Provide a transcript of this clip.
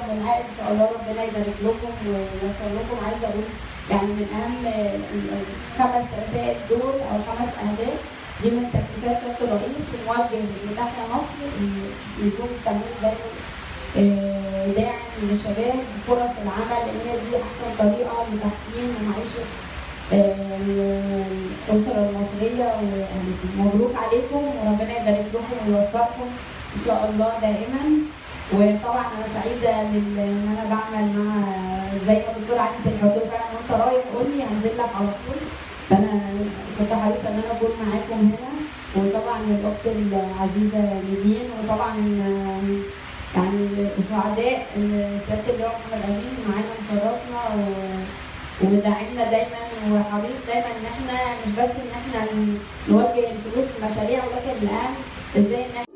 والعائد ان شاء الله ربنا يبارك لكم وييسر لكم عايزه اقول يعني من اهم الخمس رسائل دول او خمس اهداف دي من تكليفات سياده الرئيس الموجه لتحيا مصر يكون تمويل دايما آه، داعم للشباب فرص العمل لان هي دي احسن طريقه لتحسين معيشه آه، الاسره المصريه ومبروك عليكم وربنا يبارك لكم ويوفقكم ان شاء الله دائما وطبعا انا سعيده لل- ان انا بعمل مع زي ما الدكتور علي زي ما قلت له فعلا وانت رايح قول لي هنزل لك على طول فانا كنت حريصه ان انا اكون معاكم هنا وطبعا الاخت العزيزه نيفين وطبعا آه، يعني سعداء ان سياده اللواء محمد امين معانا مشرفنا و- وداعمنا دايما وحريص دايما ان احنا مش بس ان احنا نوجه الفلوس لمشاريع ولكن الاهم ازاي ان